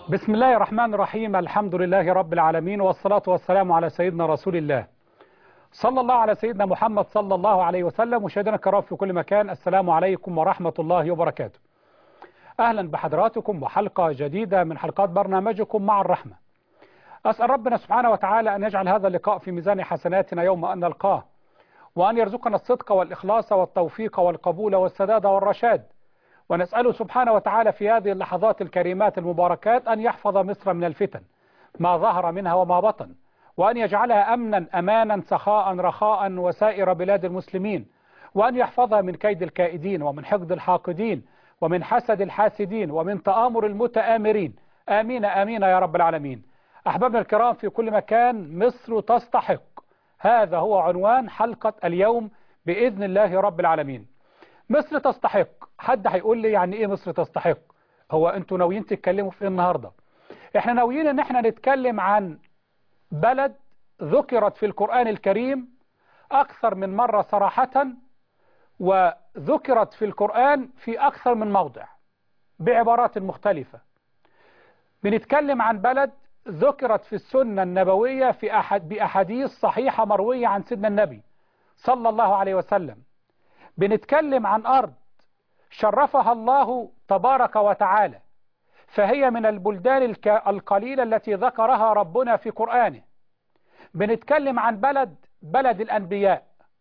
بسم الله الرحمن الرحيم الحمد لله رب العالمين والصلاة والسلام على سيدنا رسول الله صلى الله على سيدنا محمد صلى الله عليه وسلم مشاهدينا الكرام في كل مكان السلام عليكم ورحمة الله وبركاته أهلا بحضراتكم وحلقة جديدة من حلقات برنامجكم مع الرحمة أسأل ربنا سبحانه وتعالى أن يجعل هذا اللقاء في ميزان حسناتنا يوم أن نلقاه وأن يرزقنا الصدق والإخلاص والتوفيق والقبول والسداد والرشاد ونسأله سبحانه وتعالى في هذه اللحظات الكريمات المباركات أن يحفظ مصر من الفتن ما ظهر منها وما بطن وأن يجعلها أمنا أمانا سخاء رخاء وسائر بلاد المسلمين وأن يحفظها من كيد الكائدين ومن حقد الحاقدين ومن حسد الحاسدين ومن تآمر المتآمرين آمين آمين يا رب العالمين أحبابنا الكرام في كل مكان مصر تستحق هذا هو عنوان حلقة اليوم بإذن الله رب العالمين مصر تستحق حد هيقول لي يعني ايه مصر تستحق هو انتوا ناويين تتكلموا في ايه النهاردة احنا ناويين ان احنا نتكلم عن بلد ذكرت في القرآن الكريم اكثر من مرة صراحة وذكرت في القرآن في اكثر من موضع بعبارات مختلفة بنتكلم عن بلد ذكرت في السنة النبوية في أحد بأحاديث صحيحة مروية عن سيدنا النبي صلى الله عليه وسلم بنتكلم عن أرض شرفها الله تبارك وتعالى فهي من البلدان القليلة التي ذكرها ربنا في قرآنه بنتكلم عن بلد بلد الأنبياء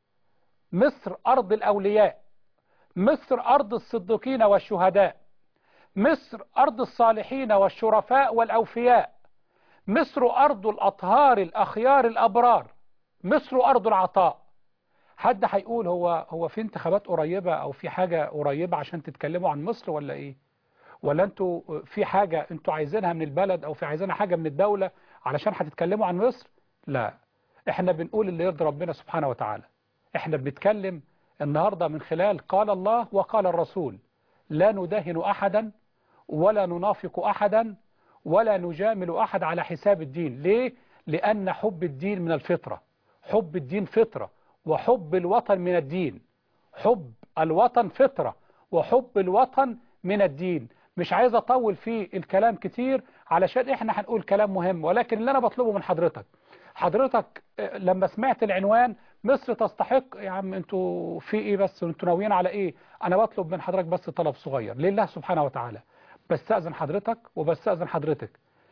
مصر أرض الأولياء مصر أرض الصديقين والشهداء مصر أرض الصالحين والشرفاء والأوفياء مصر أرض الأطهار الأخيار الأبرار مصر أرض العطاء حد هيقول هو هو في انتخابات قريبة او في حاجة قريبة عشان تتكلموا عن مصر ولا ايه ولا انتوا في حاجة انتوا عايزينها من البلد او في عايزينها حاجة من الدولة علشان هتتكلموا عن مصر لا احنا بنقول اللي يرضي ربنا سبحانه وتعالى احنا بنتكلم النهاردة من خلال قال الله وقال الرسول لا ندهن احدا ولا ننافق احدا ولا نجامل احد على حساب الدين ليه لان حب الدين من الفطرة حب الدين فطرة وحب الوطن من الدين حب الوطن فطرة وحب الوطن من الدين مش عايز أطول في الكلام كتير علشان إحنا هنقول كلام مهم ولكن اللي أنا بطلبه من حضرتك حضرتك لما سمعت العنوان مصر تستحق يا عم انتوا في ايه بس انتوا ناويين على ايه انا بطلب من حضرتك بس طلب صغير لله سبحانه وتعالى بستأذن حضرتك وبستأذن حضرتك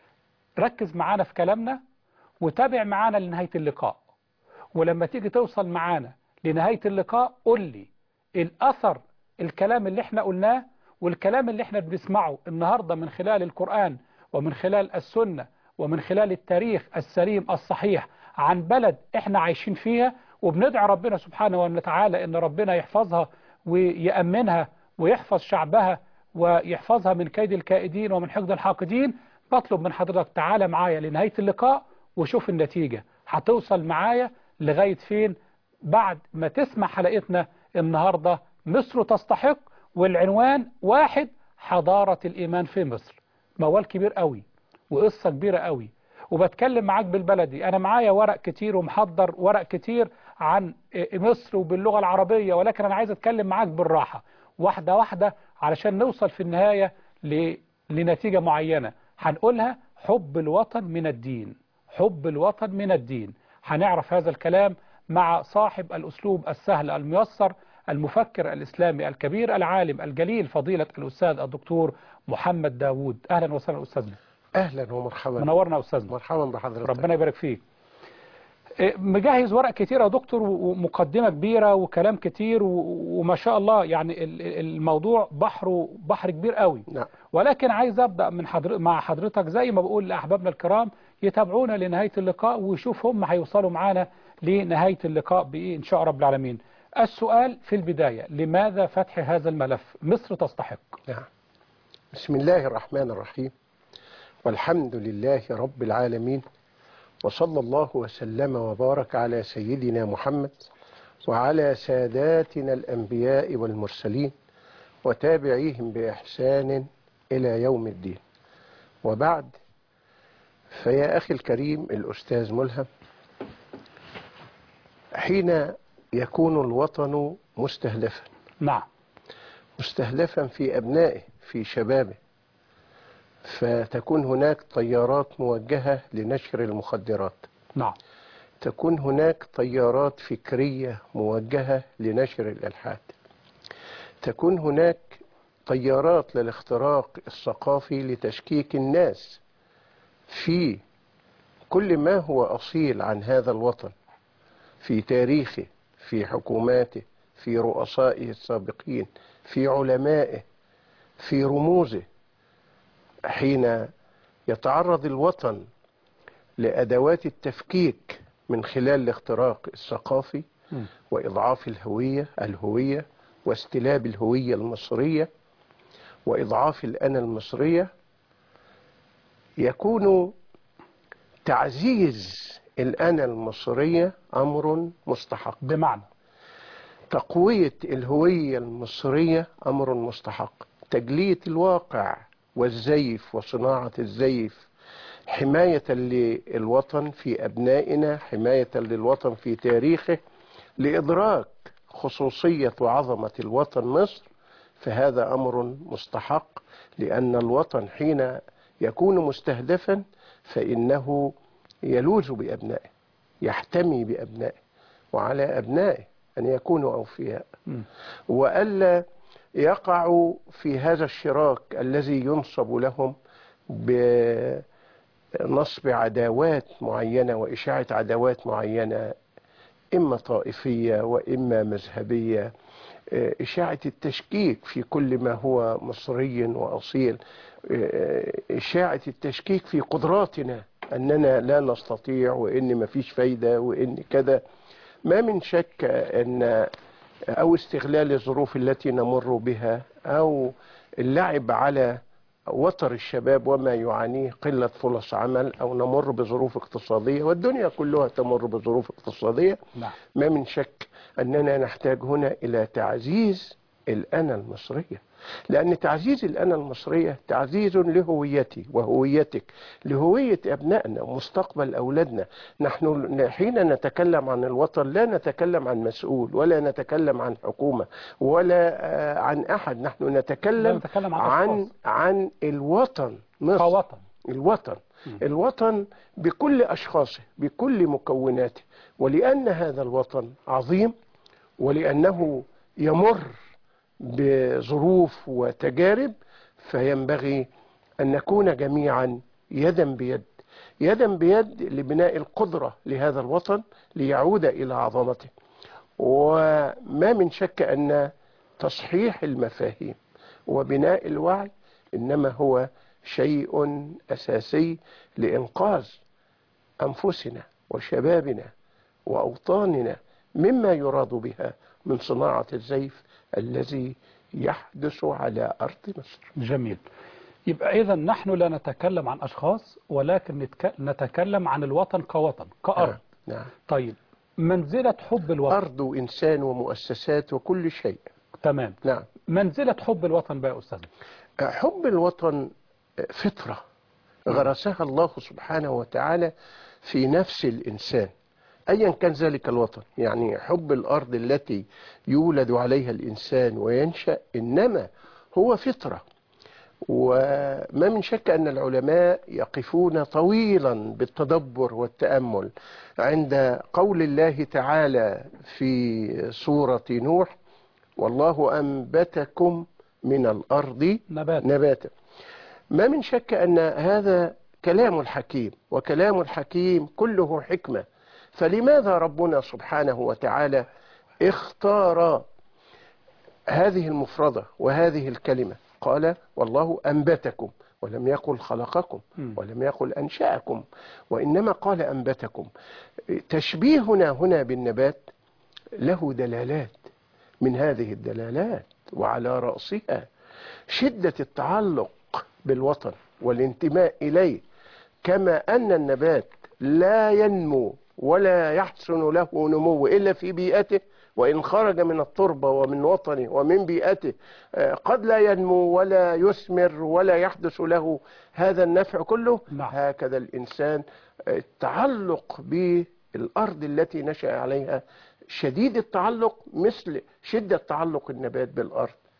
ركز معانا في كلامنا وتابع معانا لنهاية اللقاء ولما تيجي توصل معانا لنهاية اللقاء قول لي الأثر الكلام اللي احنا قلناه والكلام اللي احنا بنسمعه النهاردة من خلال القرآن ومن خلال السنة ومن خلال التاريخ السليم الصحيح عن بلد احنا عايشين فيها وبندعي ربنا سبحانه وتعالى ان ربنا يحفظها ويأمنها ويحفظ شعبها ويحفظها من كيد الكائدين ومن حقد الحاقدين بطلب من حضرتك تعالى معايا لنهاية اللقاء وشوف النتيجة هتوصل معايا لغاية فين بعد ما تسمع حلقتنا النهاردة مصر تستحق والعنوان واحد حضارة الإيمان في مصر موال كبير قوي وقصة كبيرة قوي وبتكلم معاك بالبلدي أنا معايا ورق كتير ومحضر ورق كتير عن مصر وباللغة العربية ولكن أنا عايز أتكلم معاك بالراحة واحدة واحدة علشان نوصل في النهاية لنتيجة معينة هنقولها حب الوطن من الدين حب الوطن من الدين هنعرف هذا الكلام مع صاحب الأسلوب السهل الميسر المفكر الإسلامي الكبير العالم الجليل فضيلة الأستاذ الدكتور محمد داوود أهلا وسهلا أستاذنا أهلا ومرحبا منورنا أستاذنا مرحبا بحضرتك ربنا يبارك فيك مجهز ورق كتير يا دكتور ومقدمة كبيرة وكلام كتير وما شاء الله يعني الموضوع بحر بحر كبير قوي نعم. ولكن عايز أبدأ من حضر مع حضرتك زي ما بقول لأحبابنا الكرام يتابعونا لنهاية اللقاء ويشوف هم هيوصلوا معانا لنهاية اللقاء بإيه إن شاء رب العالمين السؤال في البداية لماذا فتح هذا الملف مصر تستحق نعم بسم الله الرحمن الرحيم والحمد لله رب العالمين وصلى الله وسلم وبارك على سيدنا محمد وعلى ساداتنا الأنبياء والمرسلين وتابعيهم بإحسان إلى يوم الدين وبعد فيا أخي الكريم الأستاذ ملهم حين يكون الوطن مستهدفا نعم مستهدفا في أبنائه في شبابه فتكون هناك طيارات موجهة لنشر المخدرات نعم تكون هناك طيارات فكرية موجهة لنشر الإلحاد تكون هناك طيارات للاختراق الثقافي لتشكيك الناس في كل ما هو أصيل عن هذا الوطن في تاريخه في حكوماته في رؤسائه السابقين في علمائه في رموزه حين يتعرض الوطن لأدوات التفكيك من خلال الاختراق الثقافي م. وإضعاف الهوية الهوية واستلاب الهوية المصرية وإضعاف الأنا المصرية يكون تعزيز الأنا المصرية أمر مستحق بمعنى تقوية الهوية المصرية أمر مستحق تجلية الواقع والزيف وصناعة الزيف حماية للوطن في أبنائنا حماية للوطن في تاريخه لإدراك خصوصية وعظمة الوطن مصر فهذا أمر مستحق لأن الوطن حين يكون مستهدفا فإنه يلوذ بأبنائه يحتمي بأبنائه وعلى أبنائه أن يكونوا أوفياء م. وألا يقعوا في هذا الشراك الذي ينصب لهم بنصب عداوات معينة وإشاعة عداوات معينة إما طائفية وإما مذهبية آه، إشاعة التشكيك في كل ما هو مصري وأصيل آه، إشاعة التشكيك في قدراتنا أننا لا نستطيع وإن مفيش فايدة وإن كذا ما من شك أن أو استغلال الظروف التي نمر بها أو اللعب على وتر الشباب وما يعانيه قلة فرص عمل أو نمر بظروف اقتصادية والدنيا كلها تمر بظروف اقتصادية نعم ما من شك أننا نحتاج هنا إلى تعزيز الأنا المصرية لأن تعزيز الأنا المصرية تعزيز لهويتي وهويتك لهوية أبنائنا ومستقبل أولادنا نحن حين نتكلم عن الوطن لا نتكلم عن مسؤول ولا نتكلم عن حكومة ولا آه، عن أحد نحن لا نتكلم نتكلم عن عن أشخاص عن الوطن مصر كوطن الوطن مم. الوطن بكل أشخاصه بكل مكوناته ولأن هذا الوطن عظيم ولأنه يمر بظروف وتجارب فينبغي أن نكون جميعا يدا بيد يدا بيد لبناء القدرة لهذا الوطن ليعود إلى عظمته وما من شك أن تصحيح المفاهيم وبناء الوعي إنما هو شيء أساسي لإنقاذ أنفسنا وشبابنا وأوطاننا مما يراد بها من صناعة الزيف الذي يحدث على أرض مصر جميل يبقى إذا نحن لا نتكلم عن أشخاص ولكن نتك... نتكلم عن الوطن كوطن كأرض نعم. نعم طيب منزلة حب الوطن أرض وإنسان ومؤسسات وكل شيء تمام نعم منزلة حب الوطن بقى يا أستاذ حب الوطن فطرة غرسها الله سبحانه وتعالى في نفس الإنسان أيا كان ذلك الوطن يعني حب الأرض التي يولد عليها الإنسان وينشأ إنما هو فطرة وما من شك أن العلماء يقفون طويلا بالتدبر والتأمل عند قول الله تعالى في سورة نوح والله أنبتكم من الأرض نبات نباتا ما من شك أن هذا كلام الحكيم وكلام الحكيم كله حكمة فلماذا ربنا سبحانه وتعالى اختار هذه المفردة وهذه الكلمة قال والله أنبتكم ولم يقل خلقكم مم. ولم يقل أنشأكم وإنما قال أنبتكم تشبيهنا هنا بالنبات له دلالات من هذه الدلالات وعلى رأسها شدة التعلق بالوطن والانتماء إليه كما أن النبات لا ينمو ولا يحسن له نمو إلا في بيئته وإن خرج من التربة ومن وطنه ومن بيئته آه، قد لا ينمو ولا يثمر ولا يحدث له هذا النفع كله نعم. هكذا الإنسان آه، التعلق بالأرض التي نشأ عليها شديد التعلق مثل شدة تعلق النبات بالأرض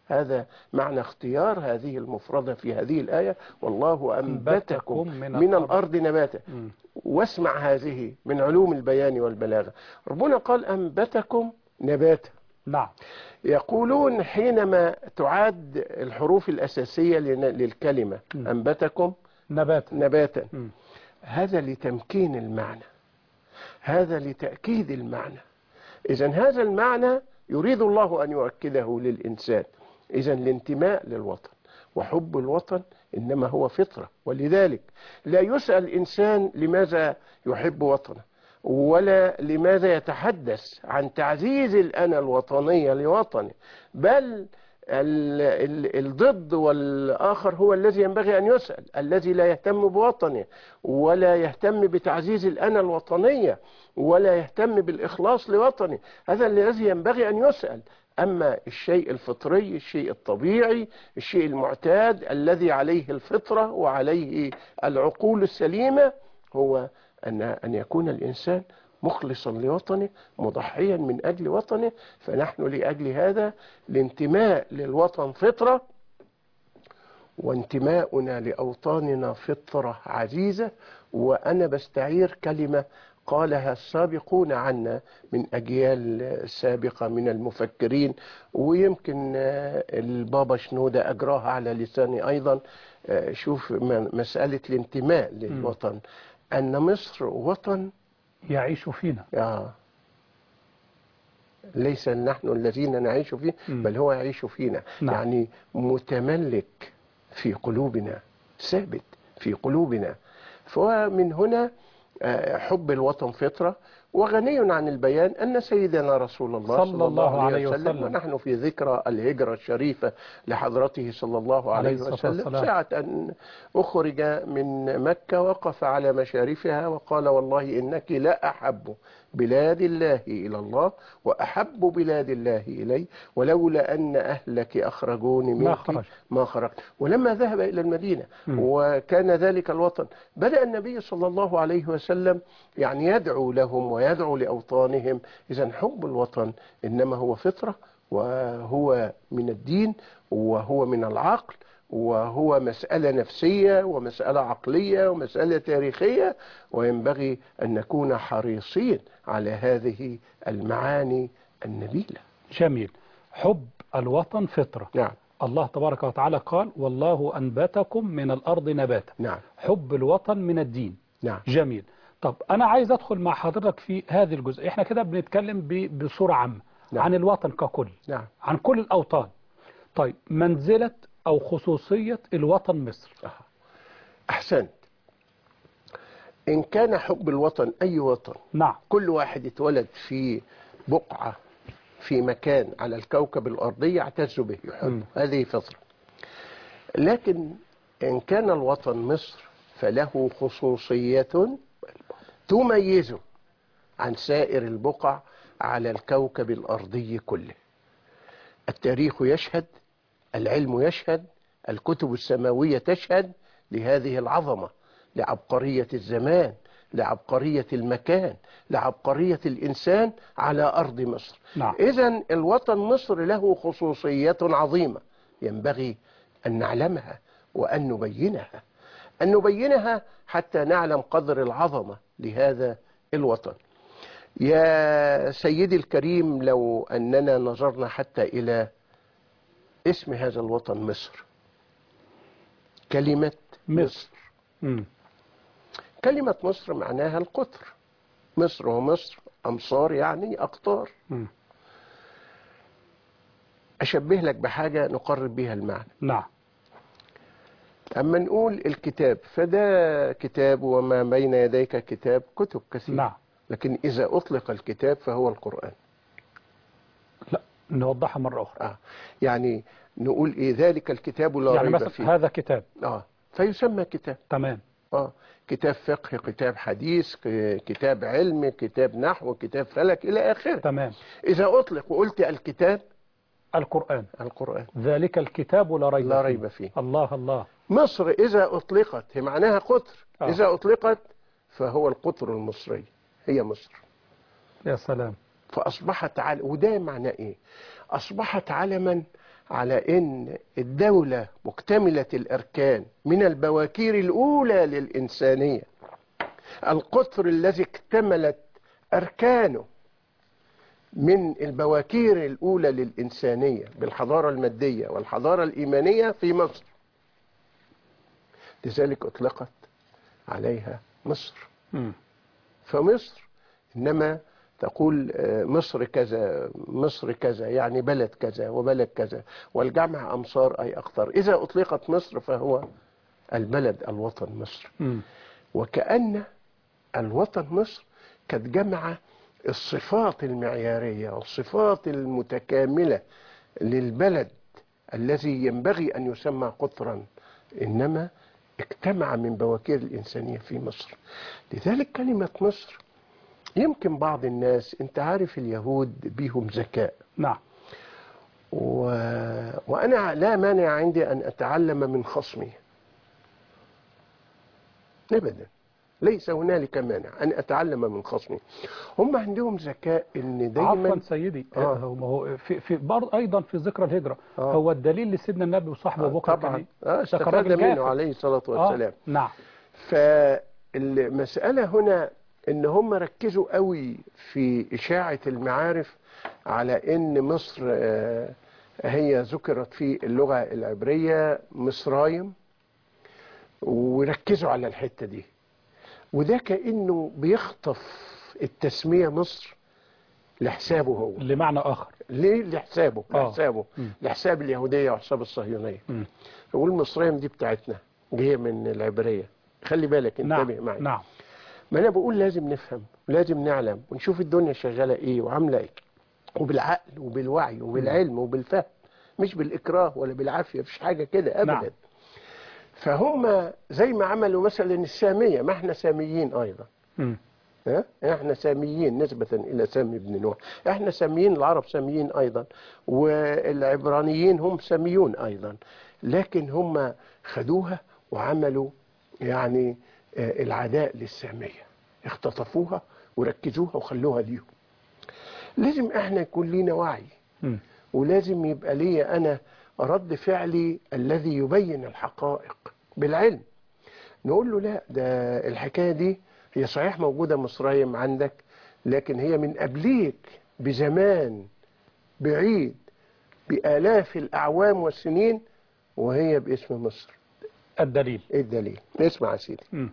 هذا معنى اختيار هذه المفردة في هذه الآية والله أنبتكم أنبتكم من من الأرض. الأرض نباتا مم. واسمع هذه من علوم البيان والبلاغة ربنا قال أنبتكم نباتا نعم يقولون حينما تعاد الحروف الأساسية لن- للكلمة م. أنبتكم نبات نباتا مم. هذا لتمكين المعنى هذا لتأكيد المعنى إذا هذا المعنى يريد الله أن يؤكده للإنسان إذا الانتماء للوطن وحب الوطن إنما هو فطرة ولذلك لا يسأل إنسان لماذا يحب وطنه ولا لماذا يتحدث عن تعزيز الأنا الوطنية لوطنه بل ال ال الضد والآخر هو الذي ينبغي أن يسأل الذي لا يهتم بوطنه ولا يهتم بتعزيز الأنا الوطنية ولا يهتم بالإخلاص لوطنه هذا الذي ينبغي أن يسأل أما الشيء الفطري الشيء الطبيعي الشيء المعتاد الذي عليه الفطرة وعليه العقول السليمة هو أن أن يكون الإنسان مخلصا لوطنه مضحيا من أجل وطنه فنحن لأجل هذا الانتماء للوطن فطرة وانتماؤنا لأوطاننا فطرة عزيزة وأنا بستعير كلمة قالها السابقون عنا من أجيال سابقة من المفكرين ويمكن آه، البابا شنودة أجراها على لساني أيضا آه، شوف م- مسألة الانتماء للوطن أن مصر وطن يعيش فينا آه ليس نحن الذين نعيش فيه مم. بل هو يعيش فينا نعم. يعني متملك في قلوبنا ثابت في قلوبنا فمن هنا آه، حب الوطن فطرة وغني عن البيان أن سيدنا رسول الله صلى الله عليه وسلم. ونحن في ذكرى الهجرة الشريفة لحضرته صلى الله عليه عليه الصلاة وسلم والسلام. ساعة أن أخرج من مكة وقف على مشارفها وقال والله إنك لا أحب بلاد الله إلى الله وأحب بلاد الله إلي ولولا أن أهلك أخرجوني ما منك خرج. ما خرجت ولما ذهب إلى المدينة مم. وكان ذلك الوطن بدأ النبي صلى الله عليه وسلم يعني يدعو لهم ويدعو لأوطانهم إذا حب الوطن إنما هو فطرة وهو من الدين وهو من العقل وهو مسألة نفسية ومسألة عقلية ومسألة تاريخية وينبغي أن نكون حريصين على هذه المعاني النبيلة جميل حب الوطن فطرة نعم الله تبارك وتعالى قال والله أنبتكم من الأرض نباتا نعم حب الوطن من الدين نعم جميل طب أنا عايز أدخل مع حضرتك في هذه الجزء إحنا كده بنتكلم ب- بصورة عامة نعم. عن الوطن ككل نعم عن كل الأوطان طيب منزلة أو خصوصية الوطن مصر أحسنت إن كان حب الوطن أي وطن نعم كل واحد اتولد في بقعة في مكان على الكوكب الأرضي يعتز به يحب مم. هذه فطرة لكن إن كان الوطن مصر فله خصوصية تميزه عن سائر البقع على الكوكب الأرضي كله التاريخ يشهد العلم يشهد الكتب السماوية تشهد لهذه العظمة لعبقرية الزمان لعبقرية المكان لعبقرية الإنسان على أرض مصر نعم. إذا الوطن مصر له خصوصية عظيمة ينبغي أن نعلمها وأن نبينها أن نبينها حتى نعلم قدر العظمة لهذا الوطن يا سيدي الكريم لو أننا نظرنا حتى إلى اسم هذا الوطن مصر كلمة مصر مم. كلمة مصر معناها القطر مصر ومصر أمصار يعني أقطار مم. أشبه لك بحاجة نقرب بها المعنى نعم أما نقول الكتاب فده كتاب وما بين يديك كتاب كتب كثيرة نعم لكن إذا أطلق الكتاب فهو القرآن لا نوضحها مرة أخرى آه. يعني نقول إيه ذلك الكتاب لا يعني ريب مثلا فيه هذا كتاب آه. فيسمى كتاب تمام آه. كتاب فقه كتاب حديث ك- كتاب علم كتاب نحو كتاب فلك إلى آخره تمام إذا أطلق وقلت الكتاب القرآن القرآن ذلك الكتاب لا ريب لا فيه. ريب فيه الله الله مصر إذا أطلقت هي معناها قطر آه. إذا أطلقت فهو القطر المصري هي مصر يا سلام فأصبحت عل... وده معناه إيه أصبحت علما على ان الدولة مكتملة الاركان من البواكير الاولى للانسانية القطر الذي اكتملت اركانه من البواكير الاولى للانسانية بالحضارة المادية والحضارة الايمانية في مصر لذلك اطلقت عليها مصر مم. فمصر انما تقول آه، مصر كذا مصر كذا يعني بلد كذا وبلد كذا والجمع امصار اي اقطار اذا اطلقت مصر فهو البلد الوطن مصر مم. وكأن الوطن مصر قد جمع الصفات المعيارية والصفات المتكاملة للبلد الذي ينبغي أن يسمى قطرا إنما اجتمع من بواكير الإنسانية في مصر لذلك كلمة مصر يمكن بعض الناس انت عارف اليهود بيهم ذكاء نعم و... وأنا لا مانع عندي أن أتعلم من خصمي أبدا ليس هنالك مانع أن أتعلم من خصمي هم عندهم ذكاء أن عفوا دايما سيدي آه. آه. هو هو في في برضه ايضا في ذكرى الهجره آه. هو الدليل لسيدنا النبي وصحبه ابو بكر طبعا كان آه، ده كان استفاد راجل منه كافر. عليه الصلاة والسلام آه. نعم فالمسألة هنا ان هم ركزوا قوي في إشاعة المعارف على ان مصر آه، هي ذكرت في اللغة العبرية مصرايم وركزوا على الحتة دي وده كأنه بيخطف التسمية مصر لحسابه هو لمعنى اخر ليه لحسابه آه. لحسابه مم. لحساب اليهودية وحساب الصهيونية مم. يقول مصريم دي بتاعتنا جاية من العبرية خلي بالك انتبه نعم معي نعم ما انا بقول لازم نفهم لازم نعلم ونشوف الدنيا شغالة ايه وعاملة ايه وبالعقل وبالوعي وبالعلم وبالفهم مش بالإكراه ولا بالعافية مفيش حاجة كده أبدا نعم. فهم زي ما عملوا مثلا السامية ما احنا ساميين أيضا مم. ها؟ احنا ساميين نسبة إلى سامي بن نوح احنا ساميين العرب ساميين أيضا والعبرانيين هم ساميون أيضا لكن هم خدوها وعملوا يعني آه، العداء للسامية اختطفوها وركزوها وخلوها ليهم لازم احنا يكون لينا وعي مم. ولازم يبقى لي أنا رد فعلي الذي يبين الحقائق بالعلم نقول له لا ده الحكاية دي هي صحيح موجودة مصريم عندك لكن هي من قبليك بزمان بعيد بآلاف الأعوام والسنين وهي باسم مصر الدليل ايه الدليل اسمع يا سيدي مم.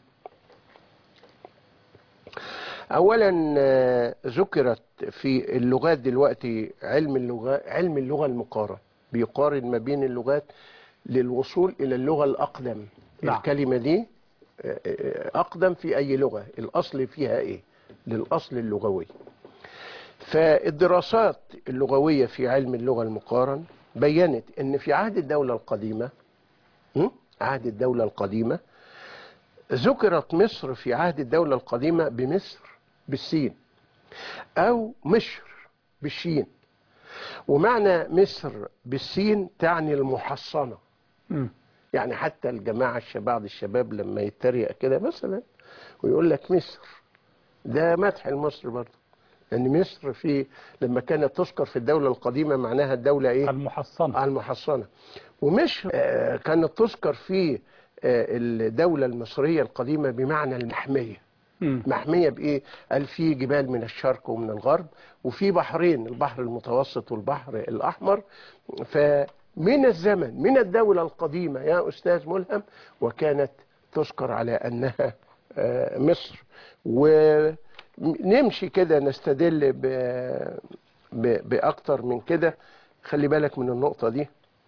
اولا آه، ذكرت في اللغات دلوقتي علم اللغة علم اللغة المقارن بيقارن ما بين اللغات للوصول الى اللغة الاقدم نعم. الكلمة دي آه، آه، اقدم في اي لغة الاصل فيها ايه للاصل اللغوي فالدراسات اللغوية في علم اللغة المقارن بينت ان في عهد الدولة القديمة م? عهد الدولة القديمة ذكرت مصر في عهد الدولة القديمة بمصر بالسين أو مصر بالشين ومعنى مصر بالسين تعني المحصنة مم. يعني حتى الجماعة الشباب بعض الشباب لما يتريق كده مثلا ويقول لك مصر ده مدح لمصر برضه لأن مصر في لما كانت تذكر في الدولة القديمة معناها الدولة إيه؟ المحصنة المحصنة ومش آه، كانت تذكر في آه، الدولة المصرية القديمة بمعنى المحمية مم. محمية بإيه؟ قال في جبال من الشرق ومن الغرب وفي بحرين البحر المتوسط والبحر الأحمر فمن الزمن من الدولة القديمة يا أستاذ ملهم وكانت تذكر على أنها آه، مصر ونمشي كده نستدل ب... ب... بأكتر من كده خلي بالك من النقطة دي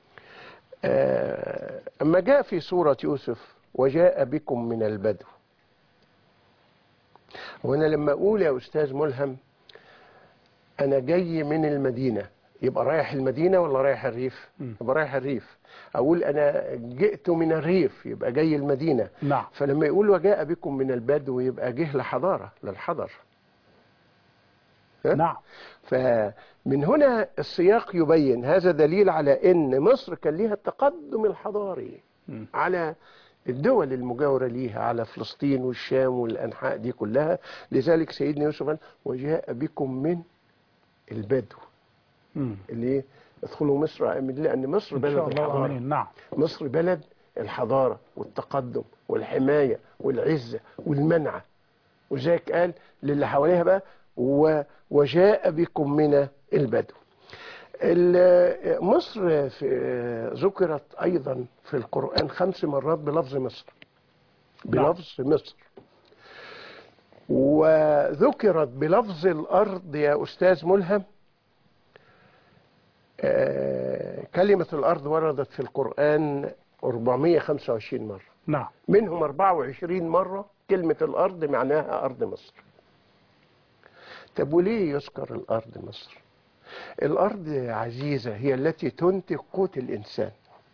آه، أما جاء في سورة يوسف وجاء بكم من البدو وانا لما اقول يا استاذ ملهم انا جاي من المدينه يبقى رايح المدينه ولا رايح الريف مم. يبقى رايح الريف اقول انا جئت من الريف يبقى جاي المدينه نعم فلما يقول وجاء بكم من البدو يبقى جه لحضاره للحضر ها؟ نعم فمن هنا السياق يبين هذا دليل على ان مصر كان ليها التقدم الحضاري مم. على الدول المجاورة ليها على فلسطين والشام والأنحاء دي كلها لذلك سيدنا يوسف قال وجاء بكم من البدو مم. اللي إيه؟ ادخلوا مصر امنين لان مصر إن بلد شاء الله الحضاره آمين نعم مصر بلد الحضاره والتقدم والحمايه والعزه والمنعه وذلك قال للي حواليها بقى و- وجاء بكم من البدو ال- مصر في ذكرت ايضا في القران خمس مرات بلفظ مصر بلفظ مصر وذكرت بلفظ الارض يا استاذ ملهم آه، كلمه الارض وردت في القران 425 مره نعم منهم 24 مرة كلمة الأرض معناها أرض مصر طب وليه يذكر الأرض مصر الأرض عزيزة هي التي تنتج قوت الإنسان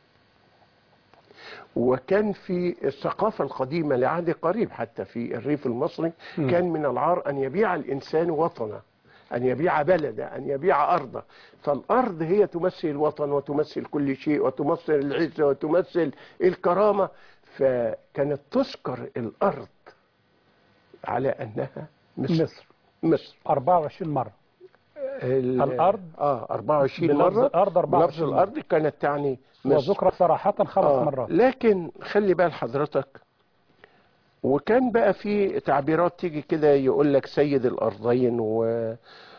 وكان في الثقافة القديمة لعهد قريب حتى في الريف المصري مم. كان من العار أن يبيع الإنسان وطنه أن يبيع بلده أن يبيع أرضه فالأرض هي تمثل الوطن وتمثل كل شيء وتمثل العزة وتمثل الكرامة فكانت تذكر الأرض على أنها مصر مصر مصر 24 مرة ال- الأرض اه 24 بلفظ مرة الأرض 24 لفظ الأرض كانت تعني مصر وذكرت صراحة خمس آه، مرات لكن خلي بال حضرتك وكان بقى في تعبيرات تيجي كده يقول لك سيد الأرضين و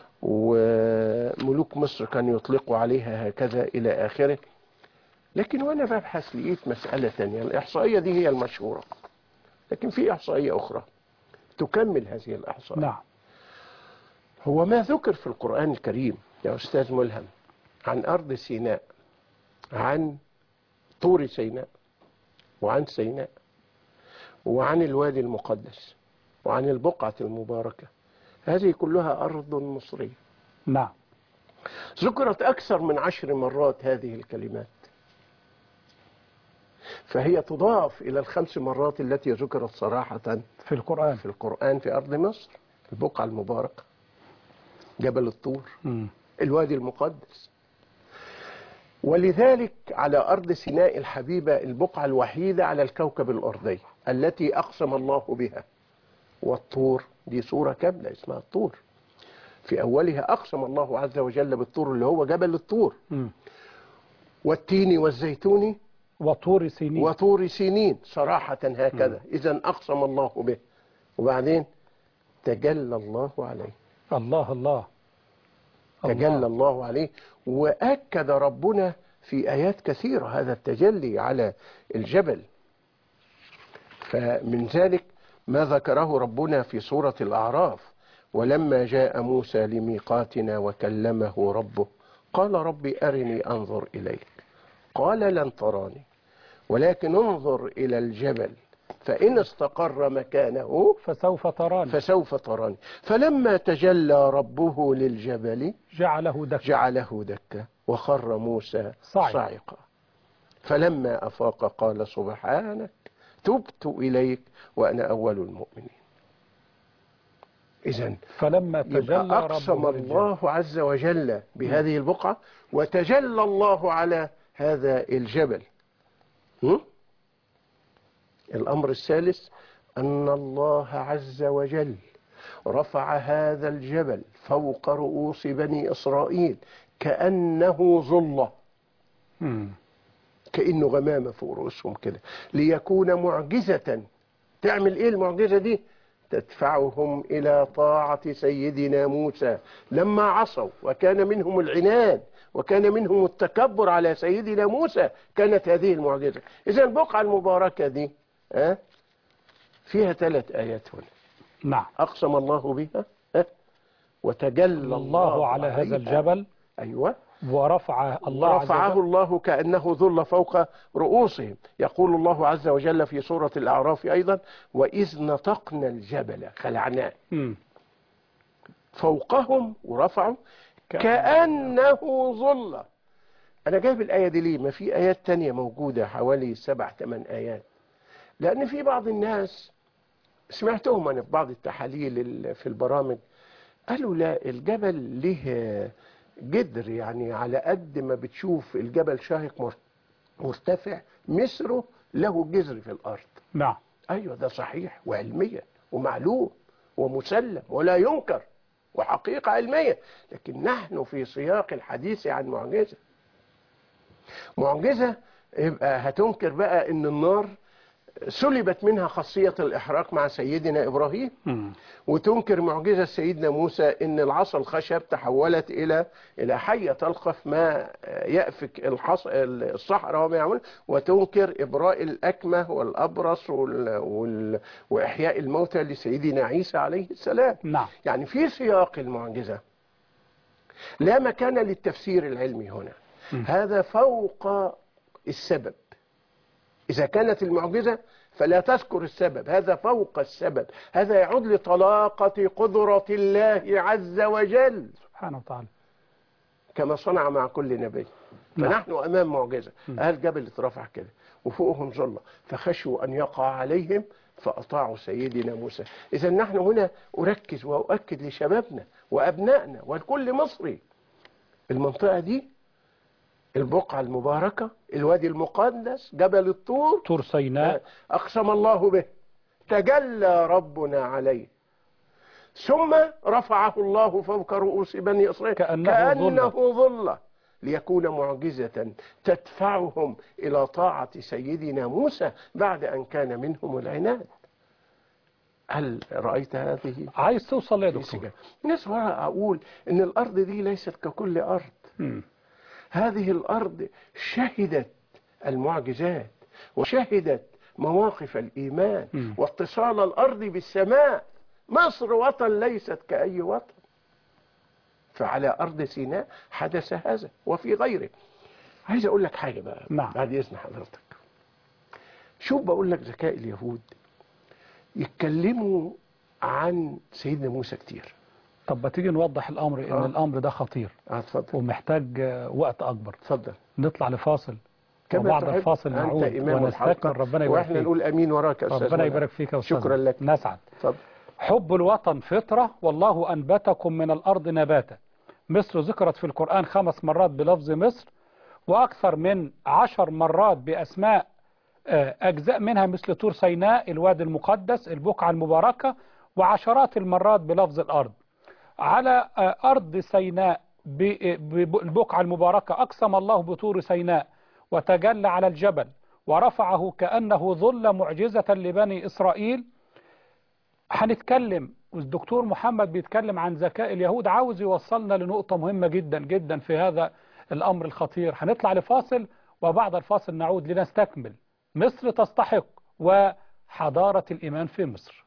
وملوك مصر كانوا يطلقوا عليها هكذا إلى آخره لكن وأنا ببحث لقيت مسألة تانية الإحصائية دي هي المشهورة لكن في إحصائية أخرى تكمل هذه الإحصائية نعم هو ما ذكر في القرآن الكريم يا أستاذ ملهم عن أرض سيناء عن طور سيناء وعن سيناء وعن الوادي المقدس وعن البقعة المباركة هذه كلها أرض مصرية نعم ذكرت أكثر من عشر مرات هذه الكلمات فهي تضاف إلى الخمس مرات التي ذكرت صراحة في القرآن في القرآن في أرض مصر البقعة المباركة جبل الطور مم. الوادي المقدس ولذلك على أرض سيناء الحبيبة البقعة الوحيدة على الكوكب الأرضي التي أقسم الله بها والطور دي سورة كاملة اسمها الطور في أولها أقسم الله عز وجل بالطور اللي هو جبل الطور مم. والتين والزيتون وطور سينين وطور سينين صراحة هكذا إذا أقسم الله به وبعدين تجلى الله عليه الله الله تجلى الله. الله عليه وأكد ربنا في آيات كثيرة هذا التجلي على الجبل فمن ذلك ما ذكره ربنا في سورة الأعراف ولما جاء موسى لميقاتنا وكلمه ربه قال رب أرني أنظر إليك قال لن تراني ولكن انظر إلى الجبل فإن استقر مكانه فسوف تراني فسوف تراني فلما تجلى ربه للجبل جعله دكا جعله دكا وخر موسى صعق. صعقا فلما أفاق قال سبحانك تبت إليك وأنا أول المؤمنين إذا فلما تجلى يبقى أقسم ربه للجبل. الله عز وجل بهذه البقعة وتجلى الله على هذا الجبل هم؟ الأمر الثالث أن الله عز وجل رفع هذا الجبل فوق رؤوس بني إسرائيل كأنه ظلة مم. كأنه غمامة فوق رؤوسهم كده ليكون معجزة تعمل إيه المعجزة دي تدفعهم إلى طاعة سيدنا موسى لما عصوا وكان منهم العناد وكان منهم التكبر على سيدنا موسى كانت هذه المعجزة إذا البقعة المباركة دي ها فيها ثلاث آيات هنا نعم أقسم الله بها ها وتجلى الله, الله على هذا عليها. الجبل أيوة ورفع الله عز ورفعه وجل الله كأنه ظل فوق رؤوسهم يقول الله عز وجل في سورة الأعراف أيضا وإذ نطقنا الجبل خلعناه مم. فوقهم ورفعوا كأنه كأنه ظل أنا جايب الآية دي ليه ما في آيات تانية موجودة حوالي سبع ثمان آيات لأن في بعض الناس سمعتهم أنا في بعض التحاليل ال- في البرامج قالوا لا الجبل ليه جدر يعني على قد ما بتشوف الجبل شاهق مر- مرتفع مصره له جذر في الأرض نعم أيوة ده صحيح وعلميا ومعلوم ومسلم ولا ينكر وحقيقة علمية لكن نحن في سياق الحديث عن معجزة معجزة يبقى هتنكر بقى ان النار سلبت منها خاصية الإحراق مع سيدنا إبراهيم مم. وتنكر معجزة سيدنا موسى ان العصا الخشب تحولت الى الى حية تلقف ما يأفك الحص... الصحراء وما يعمل وتنكر ابراء الاكمة والابرص وال... وال... واحياء الموتى لسيدنا عيسى عليه السلام نعم يعني في سياق المعجزة لا مكان للتفسير العلمي هنا م. هذا فوق السبب إذا كانت المعجزة فلا تذكر السبب هذا فوق السبب هذا يعود لطلاقة قدرة الله عز وجل سبحانه وتعالى كما صنع مع كل نبي نعم. فنحن أمام معجزة أهل جبل اترفع كده وفوقهم ظلة فخشوا أن يقع عليهم فأطاعوا سيدنا موسى إذا نحن هنا أركز وأؤكد لشبابنا وأبنائنا والكل مصري المنطقة دي البقعة المباركة الوادي المقدس جبل الطور طور سيناء أقسم الله به تجلى ربنا عليه ثم رفعه الله فوق رؤوس بني إسرائيل كأنه كأنه ظلة ليكون معجزة تدفعهم إلى طاعة سيدنا موسى بعد أن كان منهم العناد هل رأيت هذه عايز توصل يا دكتور السجن ناس ورا أقول إن الأرض دي ليست ككل أرض مم. هذه الأرض شهدت المعجزات وشهدت مواقف الإيمان مم. واتصال الأرض بالسماء مصر وطن ليست كأي وطن فعلى أرض سيناء حدث هذا وفي غيره عايز أقول لك حاجة بقى نعم. بعد إذن حضرتك شوف بقول لك ذكاء اليهود يتكلموا عن سيدنا موسى كتير طب ما تيجي نوضح الأمر إن آه. الأمر ده خطير اه اتفضل ومحتاج آه، وقت أكبر اتفضل نطلع لفاصل كما وبعد تحب. الفاصل أنت نعود إمام الحلقة ونستكمل ربنا يبارك وإحنا فيك نقول أمين وراك يا أستاذ ربنا منى. يبارك فيك يا أستاذ شكرا لك نسعد اتفضل حب الوطن فطرة والله أنبتكم من الأرض نباتا مصر ذكرت في القرآن خمس مرات بلفظ مصر وأكثر من عشر مرات بأسماء آه، أجزاء منها مثل طور سيناء الوادي المقدس البقعة المباركة وعشرات المرات بلفظ الأرض على آه، أرض سيناء بالبقعة المباركة أقسم الله بطور سيناء وتجلى على الجبل ورفعه كأنه ظل معجزة لبني إسرائيل هنتكلم والدكتور محمد بيتكلم عن ذكاء اليهود عاوز يوصلنا لنقطة مهمة جدا جدا في هذا الأمر الخطير هنطلع لفاصل وبعد الفاصل نعود لنستكمل مصر تستحق وحضارة الإيمان في مصر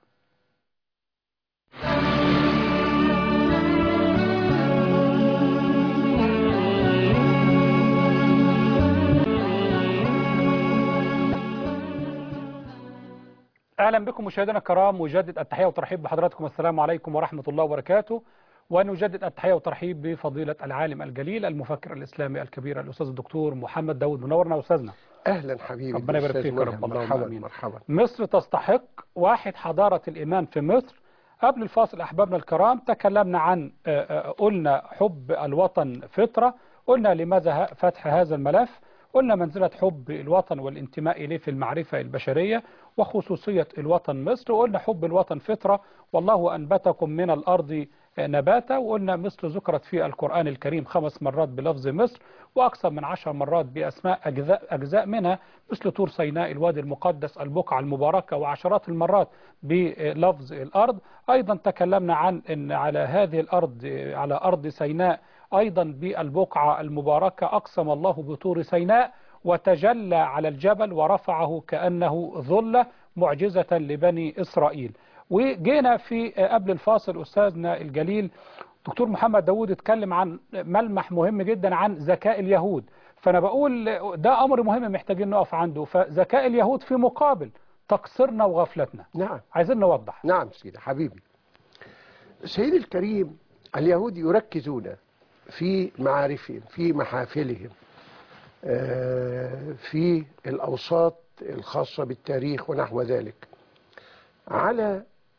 أهلا بكم مشاهدينا الكرام وجدد التحية والترحيب بحضراتكم السلام عليكم ورحمة الله وبركاته ونجدد التحية والترحيب بفضيلة العالم الجليل المفكر الإسلامي الكبير الأستاذ الدكتور محمد داود منورنا أستاذنا اهلا حبيبي ربنا يبارك أستاذ فيك يا منى. رب، اللهم مرحبا آمين. مرحبا مصر تستحق واحد حضارة الإيمان في مصر قبل الفاصل أحبابنا الكرام تكلمنا عن آه، آه، قلنا حب الوطن فطرة قلنا لماذا ه- فتح هذا الملف قلنا منزلة حب الوطن والانتماء إليه في المعرفة البشرية وخصوصية الوطن مصر وقلنا حب الوطن فطرة والله أنبتكم من الأرض نباتا وقلنا مصر ذكرت في القرآن الكريم خمس مرات بلفظ مصر وأكثر من عشر مرات بأسماء أجزاء, أجزاء منها مثل طور سيناء الوادي المقدس البقعة المباركة وعشرات المرات بلفظ الأرض أيضا تكلمنا عن أن على هذه الأرض على أرض سيناء أيضا بالبقعة المباركة أقسم الله بطور سيناء وتجلى على الجبل ورفعه كأنه ظلة معجزة لبني إسرائيل وجينا في قبل الفاصل أستاذنا الجليل دكتور محمد داود اتكلم عن ملمح مهم جدا عن ذكاء اليهود فأنا بقول ده أمر مهم محتاجين نقف عنده فذكاء اليهود في مقابل تقصيرنا وغفلتنا نعم عايزين نوضح نعم سيدي حبيبي سيدي الكريم اليهود يركزون في معارفهم في محافلهم آه، في الأوساط الخاصة بالتاريخ ونحو ذلك على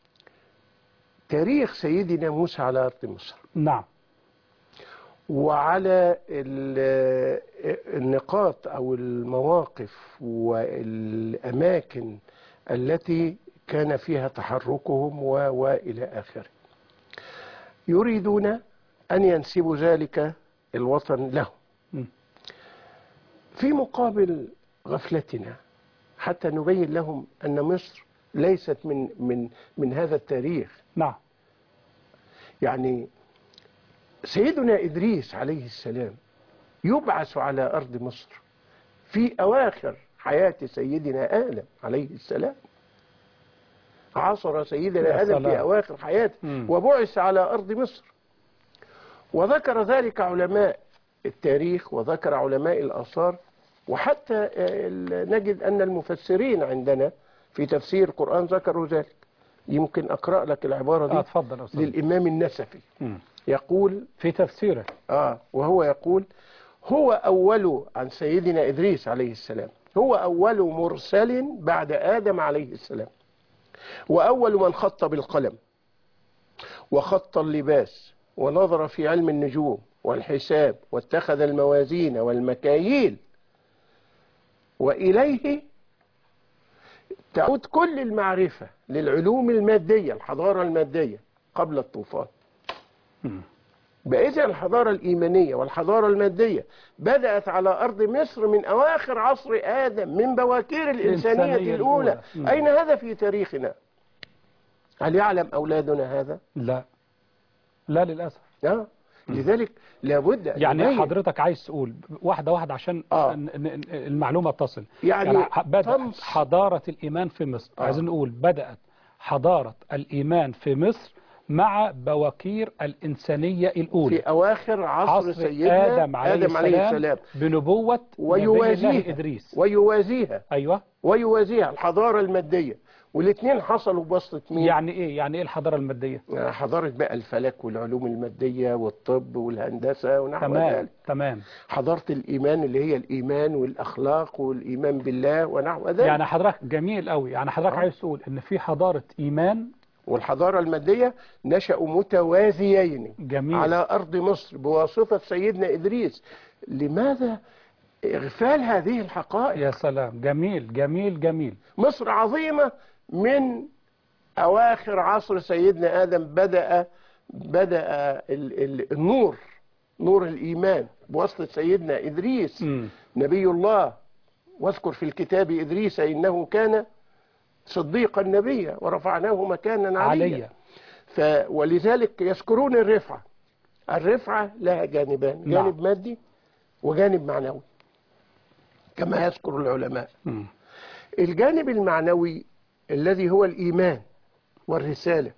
تاريخ سيدنا موسى على أرض مصر نعم وعلى ال- النقاط أو المواقف والأماكن التي كان فيها تحركهم و وإلى آخره يريدون أن ينسبوا ذلك الوطن له م. في مقابل غفلتنا حتى نبين لهم أن مصر ليست من من من هذا التاريخ نعم يعني سيدنا إدريس عليه السلام يبعث على أرض مصر في أواخر حياة سيدنا آدم عليه السلام عاصر يا سيدنا آدم سلام. في أواخر حياته مم. وبعث على أرض مصر وذكر ذلك علماء التاريخ وذكر علماء الآثار وحتى آه، ال- نجد أن المفسرين عندنا في تفسير القرآن ذكروا ذلك يمكن أقرأ لك العبارة آه دي اتفضل يا أستاذ للإمام النسفي مم. يقول في تفسيره آه وهو يقول هو أول عن سيدنا إدريس عليه السلام هو أول مرسل بعد آدم عليه السلام وأول من خط بالقلم وخط اللباس ونظر في علم النجوم والحساب واتخذ الموازين والمكاييل وإليه تعود كل المعرفة للعلوم المادية الحضارة المادية قبل الطوفان مم. بإذن الحضارة الإيمانية والحضارة المادية بدأت على أرض مصر من أواخر عصر آدم من بواكير الإنسانية الإنسانية الأولى الأولى. مم. أين هذا في تاريخنا هل يعلم أولادنا هذا لا لا للأسف آه. لذلك لابد أن يعني نبين. حضرتك عايز تقول واحدة واحدة عشان آه. ن- ن- المعلومة تصل يعني ح- بدأت طمس. حضارة الإيمان في مصر آه. عايزين نقول بدأت حضارة الإيمان في مصر مع بواكير الإنسانية الأولى في أواخر عصر, عصر سيدنا آدم عليه, آدم عليه السلام, السلام بنبوة نبي الله ويوازيها إدريس ويوازيها أيوة ويوازيها الحضارة المادية والاثنين حصلوا بواسطة مين؟ يعني إيه يعني إيه الحضارة المادية حضارة بقى الفلك والعلوم المادية والطب والهندسة ونحو تمام ذلك تمام حضارة الإيمان اللي هي الإيمان والأخلاق والإيمان بالله ونحو ذلك يعني حضرتك جميل قوي يعني حضرتك آه. عايز تقول إن في حضارة إيمان والحضارة المادية نشأوا متوازيين جميل على أرض مصر بواسطة سيدنا إدريس لماذا إغفال هذه الحقائق يا سلام جميل جميل جميل مصر عظيمة من أواخر عصر سيدنا آدم بدأ بدأ ال- ال- النور نور الإيمان بواسطة سيدنا إدريس مم. نبي الله واذكر في الكتاب إدريس إنه كان صديقا نبيا ورفعناه مكانا عليا عليا ف ولذلك يذكرون الرفعة الرفعة لها جانبان نعم. جانب مادي وجانب معنوي كما يذكر العلماء مم. الجانب المعنوي الذي هو الإيمان والرسالة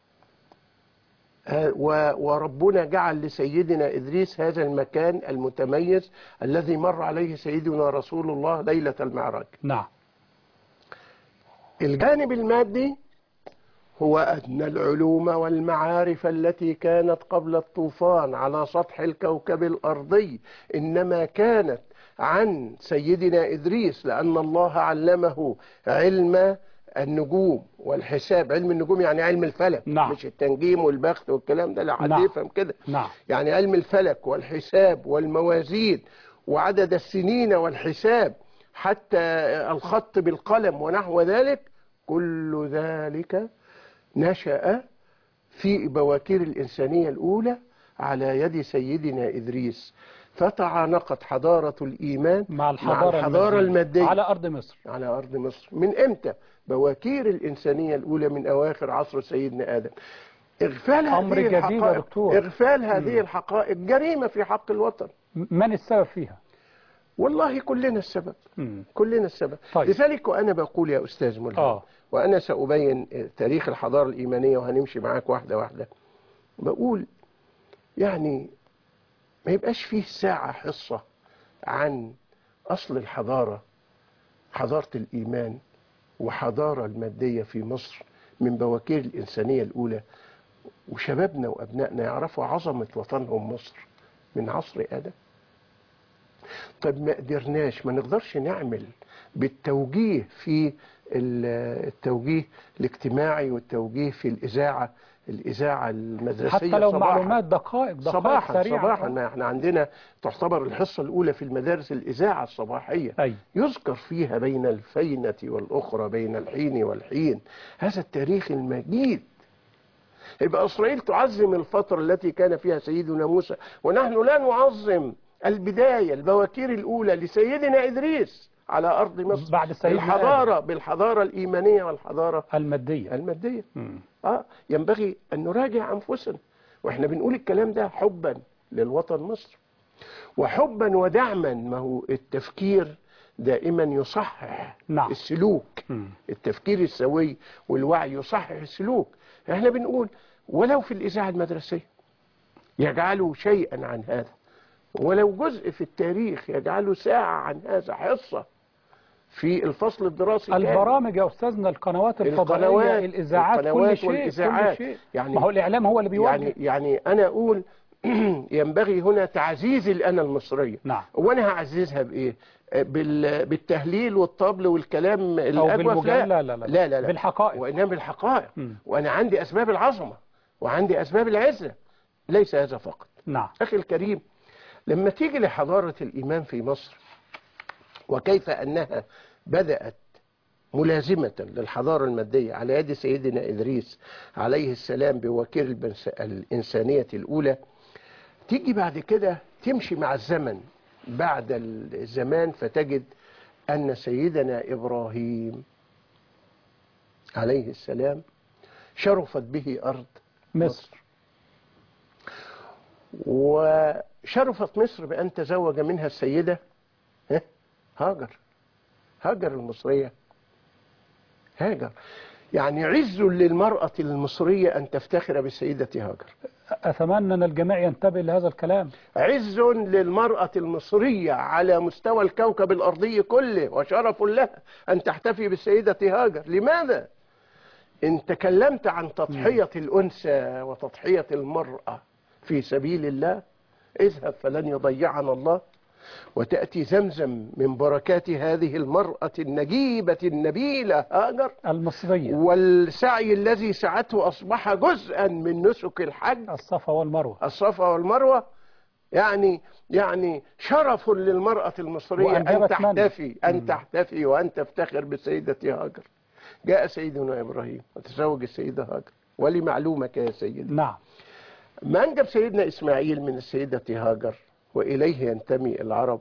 آه، و- وربنا جعل لسيدنا إدريس هذا المكان المتميز الذي مر عليه سيدنا رسول الله ليلة المعراج نعم الجانب المادي هو أن العلوم والمعارف التي كانت قبل الطوفان على سطح الكوكب الأرضي إنما كانت عن سيدنا إدريس لأن الله علمه علم النجوم والحساب علم النجوم يعني علم الفلك نعم. مش التنجيم والبخت والكلام ده لا حد نعم. يفهم كده نعم يعني علم الفلك والحساب والموازين وعدد السنين والحساب حتى الخط بالقلم ونحو ذلك كل ذلك نشأ في بواكير الإنسانية الأولى على يد سيدنا إدريس فتعانقت حضارة الإيمان مع الحضارة, الحضارة المادية على أرض مصر على أرض مصر من إمتى؟ بواكير الإنسانية الأولى من أواخر عصر سيدنا آدم إغفال أمر هذه جديد يا الحقائق دكتور. إغفال هذه الحقائق جريمة في حق الوطن من السبب فيها والله كلنا السبب مم. كلنا السبب طيب. لذلك وأنا بقول يا أستاذ ملهم آه. وأنا سأبين تاريخ الحضارة الإيمانية وهنمشي معاك واحدة واحدة بقول يعني ما يبقاش فيه ساعة حصة عن أصل الحضارة حضارة الإيمان وحضارة المادية في مصر من بواكير الإنسانية الأولى وشبابنا وأبنائنا يعرفوا عظمة وطنهم مصر من عصر آدم طب ما قدرناش ما نقدرش نعمل بالتوجيه في ال- التوجيه الاجتماعي والتوجيه في الإذاعة الإذاعة المدرسية حتى لو صباحاً. معلومات دقائق دقائق صباحا سريعة صباحا ما احنا عندنا تعتبر الحصة الأولى في المدارس الإذاعة الصباحية أي يذكر فيها بين الفينة والأخرى بين الحين والحين هذا التاريخ المجيد يبقى إسرائيل تعظم الفترة التي كان فيها سيدنا موسى ونحن لا نعظم البداية البواكير الأولى لسيدنا إدريس على أرض مصر بعد سيدنا بالحضارة بالحضارة الإيمانية والحضارة المادية المادية مم. آه ينبغي أن نراجع أنفسنا وإحنا بنقول الكلام ده حبا للوطن مصر وحبا ودعما ما هو التفكير دائما يصحح نعم. السلوك مم. التفكير السوي والوعي يصحح السلوك احنا بنقول ولو في الإذاعة المدرسية يجعلوا شيئا عن هذا ولو جزء في التاريخ يجعلوا ساعة عن هذا حصة في الفصل الدراسي كامل. البرامج يا أستاذنا القنوات الفضائية القنوات- الإذاعات كل القنوات شيء والإذاعات. كل شيء يعني- ما هو الإعلام هو اللي بيوجه يعني يعني أنا أقول ينبغي هنا تعزيز الأنا المصرية نعم وأنا هعززها بإيه؟ بال- بالتهليل والطبل والكلام أو الأجوف بالمجاملة لا لا لا لا لا, لا. بالحقائق وإنما بالحقائق مم. وأنا عندي أسباب العظمة وعندي أسباب العزة ليس هذا فقط نعم أخي الكريم لما تيجي لحضارة الإيمان في مصر وكيف أنها بدأت ملازمة للحضارة المادية على يد سيدنا إدريس عليه السلام بوكيل البنس- الإنسانية الأولى تيجي بعد كده تمشي مع الزمن بعد الزمان فتجد أن سيدنا إبراهيم عليه السلام شرفت به أرض مصر وشرفت مصر بأن تزوج منها السيدة ها؟ هاجر هاجر المصرية هاجر يعني عز للمرأة المصرية أن تفتخر بالسيدة هاجر أتمنى أن الجميع ينتبه لهذا الكلام عز للمرأة المصرية على مستوى الكوكب الأرضي كله وشرف لها أن تحتفي بالسيدة هاجر لماذا؟ إن تكلمت عن تضحية الأنثى وتضحية المرأة في سبيل الله اذهب فلن يضيعنا الله وتأتي زمزم من بركات هذه المرأة النجيبة النبيلة هاجر المصرية والسعي الذي سعته أصبح جزءا من نسك الحج الصفا والمروة الصفا والمروة يعني يعني شرف للمرأة المصرية أن وأنجبت من؟ تحتفي أن مم. تحتفي وأن تفتخر بالسيدة هاجر جاء سيدنا إبراهيم وتزوج السيدة هاجر ولمعلومك يا سيدي نعم ما أنجب سيدنا إسماعيل من السيدة هاجر وإليه ينتمي العرب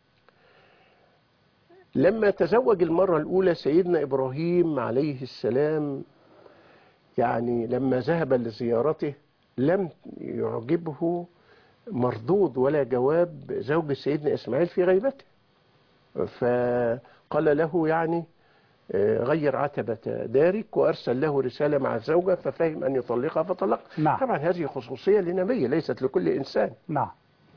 لما تزوج المرة الأولى سيدنا إبراهيم عليه السلام يعني لما ذهب لزيارته لم يعجبه مردود ولا جواب زوج سيدنا إسماعيل في غيبته فقال له يعني آه، غير عتبة دارك وأرسل له رسالة مع الزوجة ففهم أن يطلقها فطلق نعم. طبعا هذه خصوصية لنبي ليست لكل إنسان نعم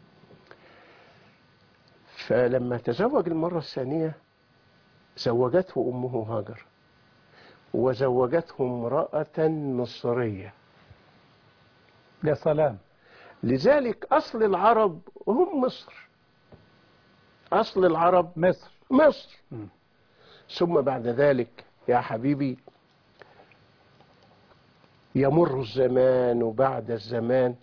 فلما تزوج المرة الثانية زوجته أمه هاجر وزوجته امرأة مصرية يا سلام لذلك أصل العرب هم مصر أصل العرب مصر مصر مم. ثم بعد ذلك يا حبيبي يمر الزمان بعد الزمان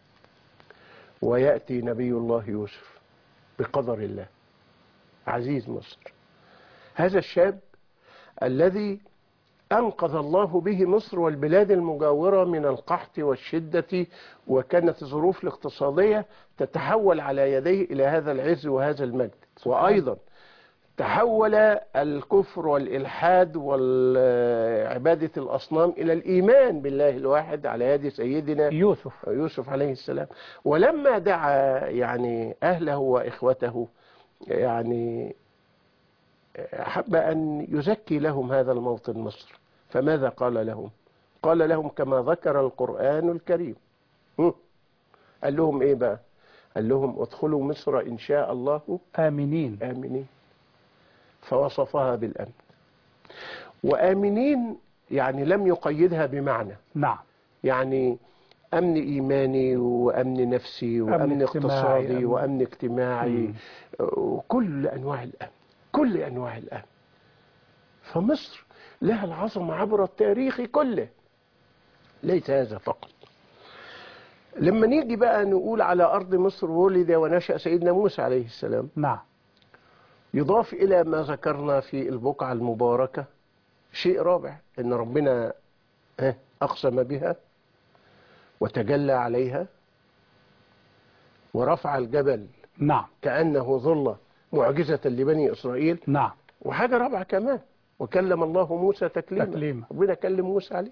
ويأتي نبي الله يوسف بقدر الله عزيز مصر هذا الشاب الذي أنقذ الله به مصر والبلاد المجاورة من القحط والشدة وكانت الظروف الاقتصادية تتحول على يديه إلى هذا العز وهذا المجد وأيضا تحول الكفر والإلحاد وعبادة الأصنام إلى الإيمان بالله الواحد على يد سيدنا يوسف يوسف عليه السلام ولما دعا يعني أهله وإخوته يعني حب أن يزكي لهم هذا الموطن مصر فماذا قال لهم قال لهم كما ذكر القرآن الكريم هم. قال لهم إيه بقى قال لهم ادخلوا مصر إن شاء الله آمنين آمنين فوصفها بالأمن وآمنين يعني لم يقيدها بمعنى نعم يعني أمن إيماني وأمن نفسي وأمن اجتماعي، اقتصادي أمن- وأمن اجتماعي مم. وكل أنواع الأمن كل أنواع الأمن فمصر لها العظمة عبر التاريخ كله ليس هذا فقط لما نيجي بقى نقول على أرض مصر ولد ونشأ سيدنا موسى عليه السلام نعم يضاف إلى ما ذكرنا في البقعة المباركة شيء رابع إن ربنا ها، أقسم بها وتجلى عليها ورفع الجبل نعم كأنه ظل معجزة لبني إسرائيل نعم وحاجة رابعة كمان وكلم الله موسى تكليما تكليما. ربنا كلم موسى عليه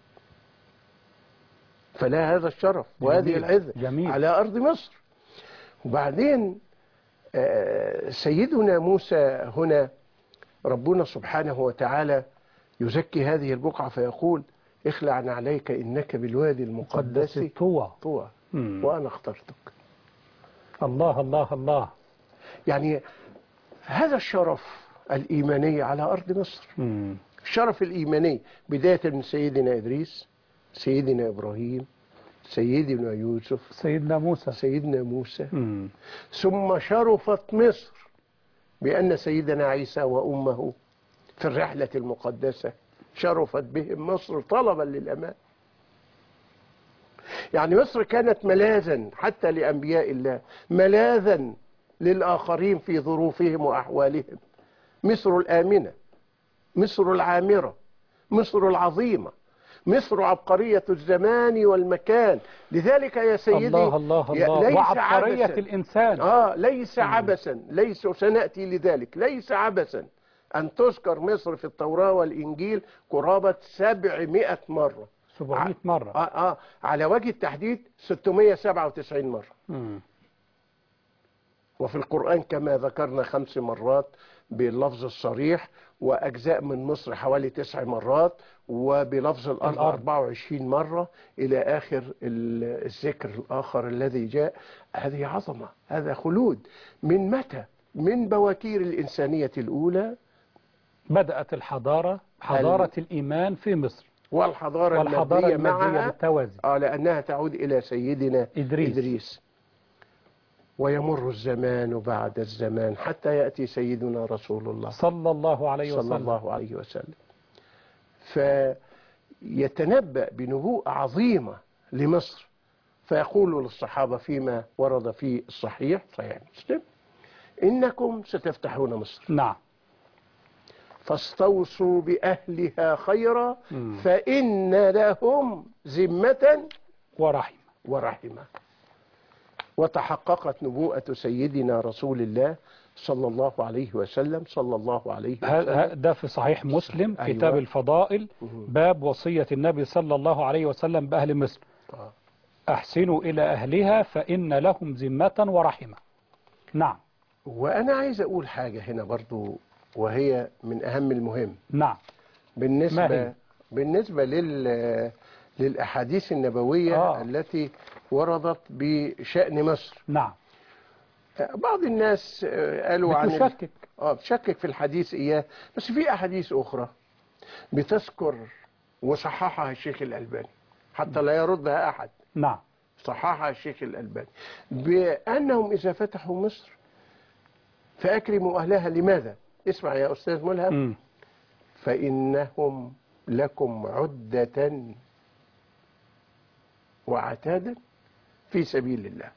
فلا هذا الشرف وهذه جميل. العزة جميل. على أرض مصر وبعدين آه، سيدنا موسى هنا ربنا سبحانه وتعالى يزكي هذه البقعة فيقول اخلع عليك إنك بالوادي مقدس المقدس طوى طوى مم. وأنا اخترتك الله الله الله يعني هذا الشرف الإيماني على أرض مصر مم. الشرف الإيماني بداية من سيدنا إدريس سيدنا إبراهيم سيدنا يوسف سيدنا موسى سيدنا موسى مم. ثم شرفت مصر بأن سيدنا عيسى وأمه في الرحلة المقدسة شرفت بهم مصر طلبا للأمان يعني مصر كانت ملاذا حتى لأنبياء الله ملاذا للآخرين في ظروفهم وأحوالهم مصر الآمنة مصر العامرة مصر العظيمة مصر عبقرية الزمان والمكان لذلك يا سيدي الله الله يا- الله ليس وعبقرية عبثاً. الإنسان آه ليس عبثا ليس سنأتي لذلك ليس عبثا أن تذكر مصر في التوراة والإنجيل قرابة 700 مرة 700 مرة آه آه على وجه التحديد 697 مرة مم. وفي القرآن كما ذكرنا خمس مرات باللفظ الصريح وأجزاء من مصر حوالي تسع مرات وبلفظ الأرض الأرض. 24 مرة إلى آخر ال- الذكر الآخر الذي جاء هذه عظمة هذا خلود من متى؟ من بواكير الإنسانية الأولى بدأت الحضارة حضارة الإيمان في مصر والحضارة, والحضارة المادية المادية معها بالتوازي آه لأنها تعود إلى سيدنا إدريس. إدريس ويمر الزمان بعد الزمان حتى يأتي سيدنا رسول الله صلى الله عليه صلى وسلم الله عليه وسلم فيتنبأ بنبوءة عظيمة لمصر فيقول للصحابة فيما ورد في الصحيح صحيح مسلم إنكم ستفتحون مصر نعم فاستوصوا بأهلها خيرا مم. فإن لهم ذمة ورحمة ورحمة وتحققت نبوءة سيدنا رسول الله صلى الله عليه وسلم صلى الله عليه ه- وسلم ه- ده في صحيح مسلم أيوة. كتاب الفضائل مهم. باب وصية النبي صلى الله عليه وسلم بأهل مصر آه. أحسنوا إلى أهلها فإن لهم ذمة ورحمة نعم وأنا عايز أقول حاجة هنا برضو وهي من أهم المهم نعم ما بالنسبة هي؟ بالنسبة لل للأحاديث النبوية آه. آه. التي وردت بشأن مصر نعم بعض الناس آه، قالوا عن ال- بتشكك اه بتشكك في الحديث اياه بس في احاديث اخرى بتذكر وصححها الشيخ الالباني حتى لا يردها احد نعم صححها الشيخ الالباني بانهم اذا فتحوا مصر فاكرموا اهلها لماذا اسمع يا استاذ ملهم مم. فانهم لكم عده وعتادا في سبيل الله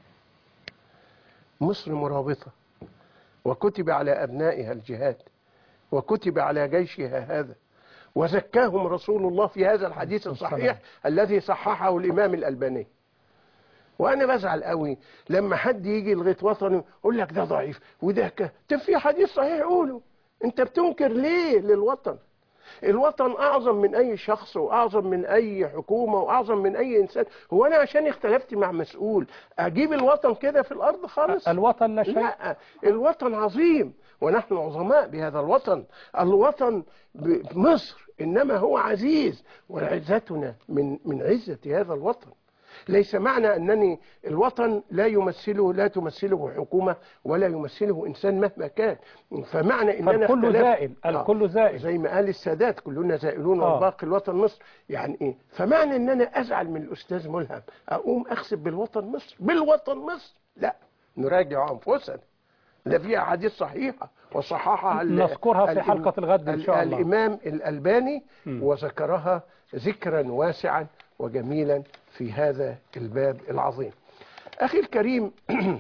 مصر مرابطه وكتب على أبنائها الجهاد وكتب على جيشها هذا وزكاهم رسول الله في هذا الحديث الصحيح الذي صححه الإمام الألباني وأنا بزعل قوي لما حد يجي لغاية وطني يقول لك ده ضعيف وده ك... طب في حديث صحيح قوله أنت بتنكر ليه للوطن الوطن أعظم من أي شخص وأعظم من أي حكومة وأعظم من أي إنسان هو أنا عشان اختلفت مع مسؤول أجيب الوطن كده في الأرض خالص الوطن لا شيء لا الوطن عظيم ونحن عظماء بهذا الوطن الوطن بمصر إنما هو عزيز وعزتنا من من عزة هذا الوطن ليس معنى أنني الوطن لا يمثله لا تمثله حكومة ولا يمثله إنسان مهما كان فمعنى أننا فالكل اختلفت- زائل آه. الكل زائل زي ما قال السادات كلنا زائلون آه. والباقي الوطن مصر يعني ايه فمعنى ان انا ازعل من الاستاذ ملهم اقوم اخسب بالوطن مصر بالوطن مصر لا نراجع انفسنا ده فيها احاديث صحيحه وصححها ال- نذكرها في الإم- حلقة الغد إن شاء الله. الامام الالباني مم. وذكرها ذكرا واسعا وجميلا في هذا الباب العظيم اخي الكريم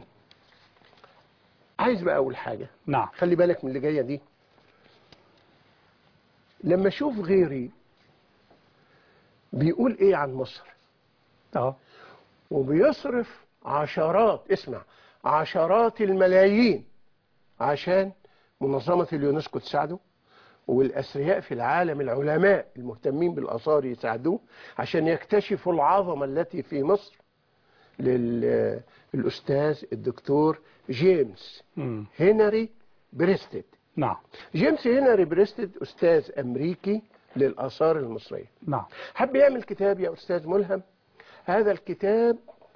عايز بقى اقول حاجه نعم خلي بالك من اللي جايه دي لما اشوف غيري بيقول ايه عن مصر اه وبيصرف عشرات اسمع عشرات الملايين عشان منظمة اليونسكو تساعده والأثرياء في العالم العلماء المهتمين بالآثار يساعدوه عشان يكتشفوا العظمة التي في مصر للأستاذ الدكتور جيمس مم. هنري بريستد نعم جيمس هنري بريستد أستاذ أمريكي للآثار المصرية نعم حب يعمل كتاب يا أستاذ ملهم هذا الكتاب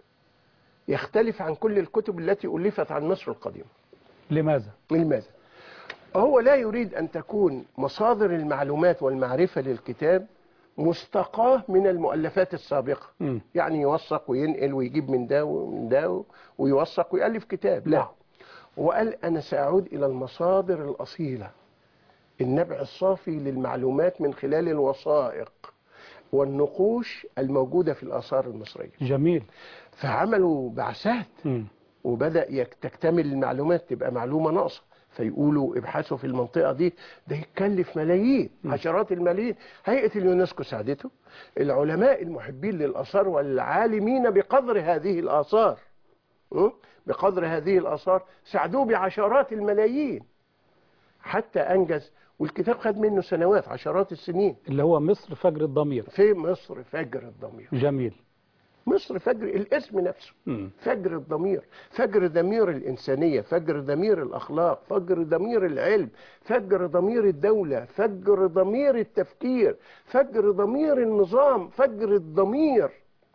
يختلف عن كل الكتب التي ألفت عن مصر القديمة لماذا لماذا؟ هو لا يريد أن تكون مصادر المعلومات والمعرفة للكتاب مستقاة من المؤلفات السابقة مم. يعني يوثق وينقل ويجيب من ده ومن ده ويوثق ويألف كتاب لا نعم. وقال أنا سأعود إلى المصادر الأصيلة النبع الصافي للمعلومات من خلال الوثائق والنقوش الموجودة في الآثار المصرية جميل فعملوا بعثات مم. وبدأ يك- تكتمل المعلومات تبقى معلومة ناقصة فيقولوا ابحثوا في المنطقة دي ده يتكلف ملايين عشرات الملايين هيئة اليونسكو ساعدته العلماء المحبين للآثار والعالمين بقدر هذه الآثار م? بقدر هذه الآثار ساعدوه بعشرات الملايين حتى أنجز والكتاب خد منه سنوات عشرات السنين اللي هو مصر فجر الضمير في مصر فجر الضمير جميل مصر فجر الاسم نفسه مم. فجر الضمير فجر ضمير الإنسانية فجر ضمير الأخلاق فجر ضمير العلم فجر ضمير الدولة فجر ضمير التفكير فجر ضمير النظام فجر الضمير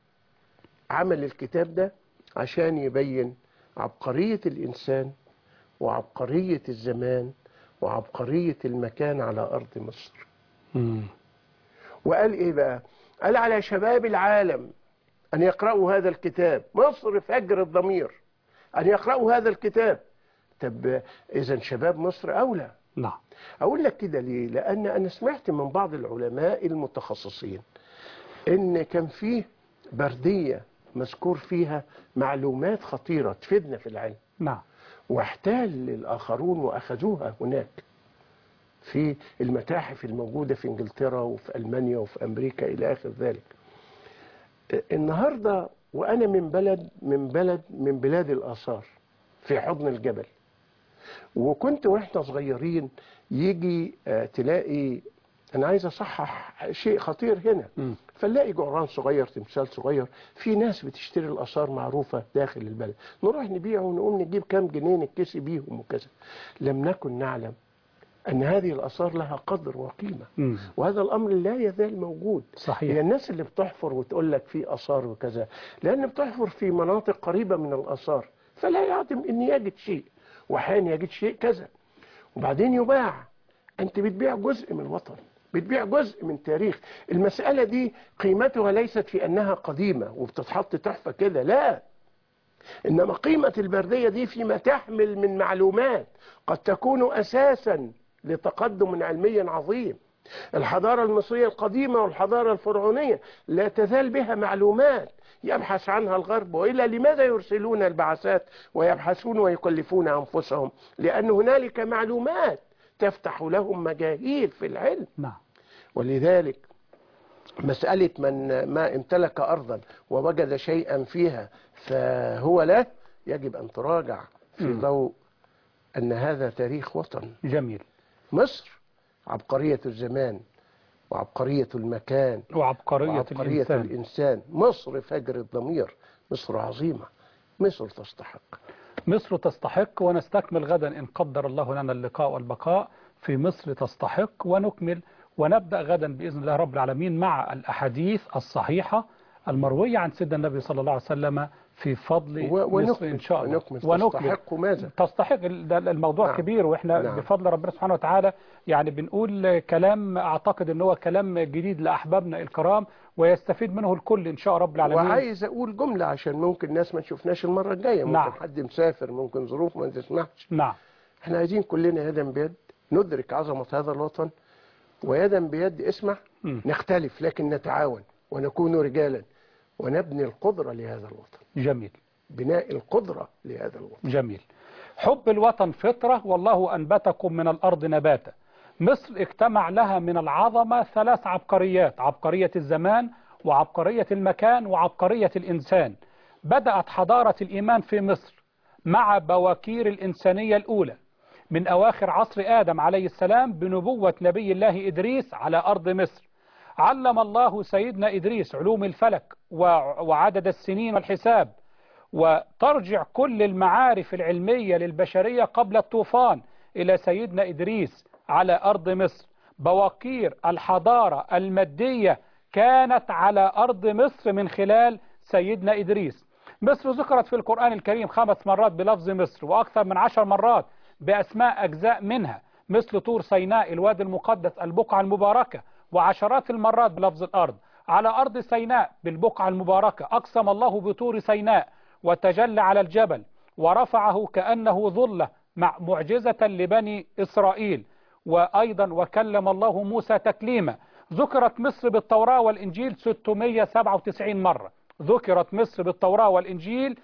عمل الكتاب ده عشان يبين عبقرية الإنسان وعبقرية الزمان وعبقرية المكان على أرض مصر مم. وقال إيه بقى قال على شباب العالم أن يقرأوا هذا الكتاب مصر فجر الضمير أن يقرأوا هذا الكتاب طب إذا شباب مصر أولى نعم أقول لك كده ليه لأن أنا سمعت من بعض العلماء المتخصصين إن كان فيه بردية مذكور فيها معلومات خطيرة تفيدنا في العلم نعم واحتال الآخرون وأخذوها هناك في المتاحف الموجودة في إنجلترا وفي ألمانيا وفي أمريكا إلى آخر ذلك النهاردة وأنا من بلد من بلد من بلاد الآثار في حضن الجبل وكنت واحنا صغيرين يجي آه، تلاقي أنا عايز أصحح شيء خطير هنا مم. فنلاقي جعران صغير تمثال صغير في ناس بتشتري الآثار معروفة داخل البلد نروح نبيعه ونقوم نجيب كام جنيه نكسي بيهم وكذا لم نكن نعلم أن هذه الآثار لها قدر وقيمة مم. وهذا الأمر لا يزال موجود صحيح. هي الناس اللي بتحفر وتقول لك في آثار وكذا لأن بتحفر في مناطق قريبة من الآثار فلا يعدم أن يجد شيء وأحيانا يجد شيء كذا وبعدين يباع أنت بتبيع جزء من الوطن بتبيع جزء من تاريخ المسألة دي قيمتها ليست في أنها قديمة وبتتحط تحفة كده لا إنما قيمة البردية دي فيما تحمل من معلومات قد تكون أساسا لتقدم علمي عظيم الحضارة المصرية القديمة والحضارة الفرعونية لا تزال بها معلومات يبحث عنها الغرب وإلا لماذا يرسلون البعثات ويبحثون ويكلفون أنفسهم لأن هنالك معلومات تفتح لهم مجاهيل في العلم نعم ولذلك مسألة من ما امتلك أرضا ووجد شيئا فيها فهو له يجب أن تراجع في مم. ضوء أن هذا تاريخ وطن جميل مصر عبقرية الزمان وعبقرية المكان وعبقرية وعبقرية الإنسان الإنسان مصر فجر الضمير مصر عظيمة مصر تستحق مصر تستحق ونستكمل غدا إن قدر الله لنا اللقاء والبقاء في مصر تستحق ونكمل ونبدأ غدا بإذن الله رب العالمين مع الأحاديث الصحيحة المروية عن سيدنا النبي صلى الله عليه وسلم في فضل و- مصر ونكمل إن شاء الله ونكمل تستحق ماذا تستحق ال- ده الموضوع نعم. كبير واحنا نعم. بفضل ربنا سبحانه وتعالى يعني بنقول كلام اعتقد ان هو كلام جديد لاحبابنا الكرام ويستفيد منه الكل ان شاء رب العالمين وعايز أقول جملة عشان ممكن ناس ما تشوفناش المرة الجاية ممكن نعم. حد مسافر ممكن ظروف ما تسمحش نعم احنا عايزين كلنا يدا بيد ندرك عظمة هذا الوطن ويدا بيد اسمع مم. نختلف لكن نتعاون ونكون رجالا ونبني القدرة لهذا الوطن جميل بناء القدرة لهذا الوطن جميل حب الوطن فطرة والله أنبتكم من الأرض نباتا مصر اجتمع لها من العظمة ثلاث عبقريات عبقرية الزمان وعبقرية المكان وعبقرية الإنسان بدأت حضارة الإيمان في مصر مع بواكير الإنسانية الأولى من أواخر عصر آدم عليه السلام بنبوة نبي الله إدريس على أرض مصر علم الله سيدنا إدريس علوم الفلك وعدد السنين والحساب وترجع كل المعارف العلمية للبشرية قبل الطوفان إلى سيدنا إدريس على أرض مصر بواكير الحضارة المادية كانت على أرض مصر من خلال سيدنا إدريس مصر ذكرت في القرآن الكريم خمس مرات بلفظ مصر وأكثر من عشر مرات بأسماء أجزاء منها مثل طور سيناء الوادي المقدس البقعة المباركة وعشرات المرات بلفظ الأرض على أرض سيناء بالبقعة المباركة أقسم الله بطور سيناء وتجلى على الجبل ورفعه كأنه ظلة مع معجزة لبني إسرائيل وأيضا وكلم الله موسى تكليما ذكرت مصر بالتوراة والإنجيل 697 مرة ذكرت مصر بالتوراة والإنجيل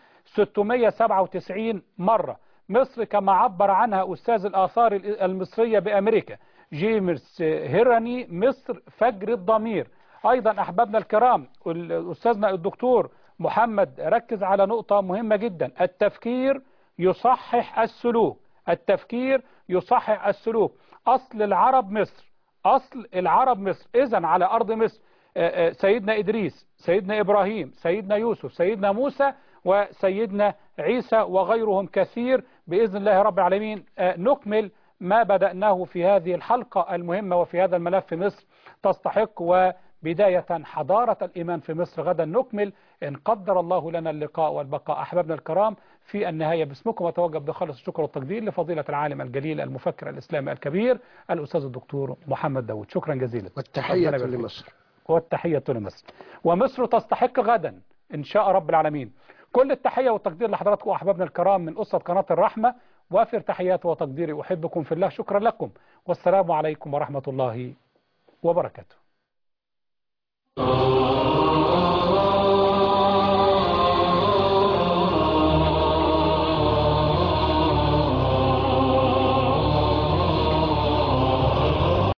697 مرة مصر كما عبر عنها أستاذ الآثار المصرية بأمريكا جيمس هيراني مصر فجر الضمير أيضا أحبابنا الكرام أستاذنا الدكتور محمد ركز على نقطة مهمة جدا التفكير يصحح السلوك التفكير يصحح السلوك أصل العرب مصر أصل العرب مصر إذا على أرض مصر سيدنا إدريس سيدنا إبراهيم سيدنا يوسف سيدنا موسى وسيدنا عيسى وغيرهم كثير بإذن الله رب العالمين نكمل ما بدأناه في هذه الحلقة المهمة وفي هذا الملف مصر تستحق وبداية حضارة الإيمان في مصر غدا نكمل إن قدر الله لنا اللقاء والبقاء أحبابنا الكرام في النهاية باسمكم أتوجب بخلص الشكر والتقدير لفضيلة العالم الجليل المفكر الإسلامي الكبير الأستاذ الدكتور محمد داود شكرا جزيلا والتحية لمصر والتحية لمصر ومصر تستحق غدا إن شاء رب العالمين كل التحية والتقدير لحضراتكم أحبابنا الكرام من أسرة قناة الرحمة وافر تحياتي وتقديري أحبكم في الله شكرا لكم والسلام عليكم ورحمة الله وبركاته